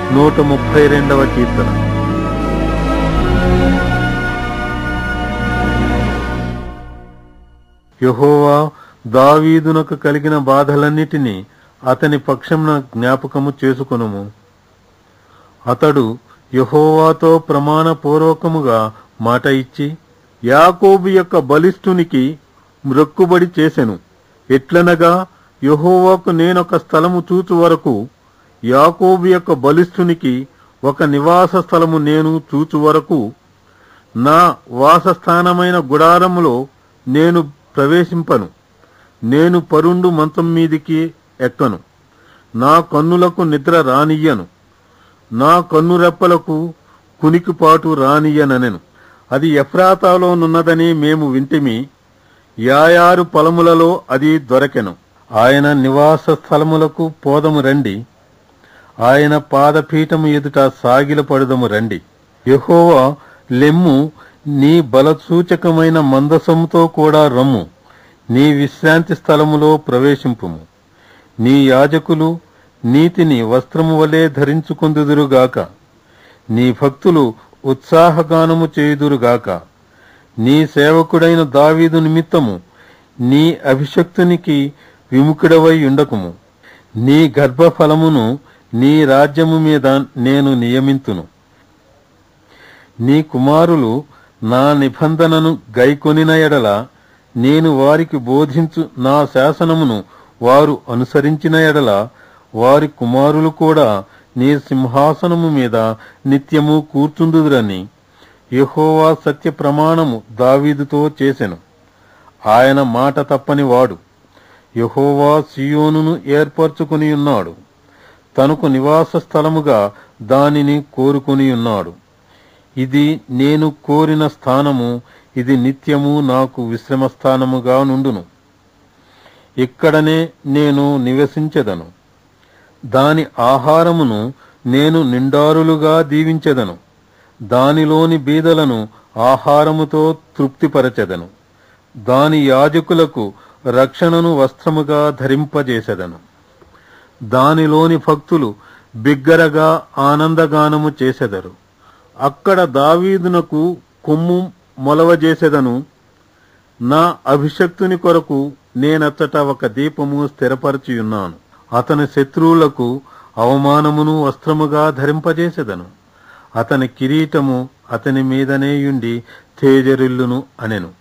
నూట ముప్పై రెండవ కీర్తన యహోవా దావీదునకు కలిగిన బాధలన్నిటినీ అతని పక్షంన జ్ఞాపకము చేసుకొనుము అతడు యహోవాతో ప్రమాణపూర్వకముగా మాట ఇచ్చి యాకోబు యొక్క బలిష్ఠునికి మ్రొక్కుబడి చేసెను ఎట్లనగా యహోవాకు నేనొక స్థలము చూచు వరకు యాకోబు యొక్క బలిష్ఠునికి ఒక నివాస స్థలము నేను చూచు వరకు నా వాసస్థానమైన గుడారములో నేను ప్రవేశింపను నేను పరుండు మంచం మీదికి ఎక్కను నా కన్నులకు నిద్ర రానియ్యను నా కన్నురెప్పలకు కునికిపాటు రానియ్యననెను అది ఎఫ్రాతాలోనున్నదని మేము వింటిమి యాయారు పొలములలో అది దొరకెను ఆయన నివాస స్థలములకు పోదము రండి ఆయన పాదపీఠము ఎదుట సాగిలపడుదము రండి యెహోవా లెమ్ము నీ బలసూచకమైన మందసముతో కూడా రమ్ము నీ విశ్రాంతి స్థలములో ప్రవేశింపుము నీ యాజకులు నీతిని వస్త్రము వలె ధరించుకుందురుగాక నీ భక్తులు ఉత్సాహగానము చేయుదురుగాక నీ సేవకుడైన దావీదు నిమిత్తము నీ అభిషక్తునికి విముఖుడవై ఉండకుము నీ గర్భఫలమును నీ రాజ్యము మీద నేను నియమింతును నీ కుమారులు నా నిబంధనను గైకొనిన ఎడల నేను వారికి బోధించు నా శాసనమును వారు అనుసరించిన ఎడల వారి కుమారులు కూడా నీ సింహాసనము మీద నిత్యము కూర్చుందురని యెహోవా సత్య ప్రమాణము దావీదుతో చేసెను ఆయన మాట తప్పని వాడు యెహోవా సియోనును ఏర్పరచుకుని ఉన్నాడు తనకు నివాస స్థలముగా దానిని కోరుకుని ఉన్నాడు ఇది నేను కోరిన స్థానము ఇది నిత్యము నాకు విశ్రమ స్థానముగా నుండును ఇక్కడనే నేను నివసించెదను దాని ఆహారమును నేను నిండారులుగా దీవించెదను దానిలోని బీదలను ఆహారముతో తృప్తిపరచెదను దాని యాజకులకు రక్షణను వస్త్రముగా ధరింపజేసెదను దానిలోని భక్తులు బిగ్గరగా ఆనందగానము చేసెదరు అక్కడ దావీదునకు కొమ్ము మొలవజేసెదను నా అభిషక్తుని కొరకు నేనచ్చట ఒక దీపము స్థిరపరచియున్నాను అతని శత్రువులకు అవమానమును వస్త్రముగా ధరింపజేసెదను అతని కిరీటము అతని మీదనేయుండి తేజరిల్లును అనెను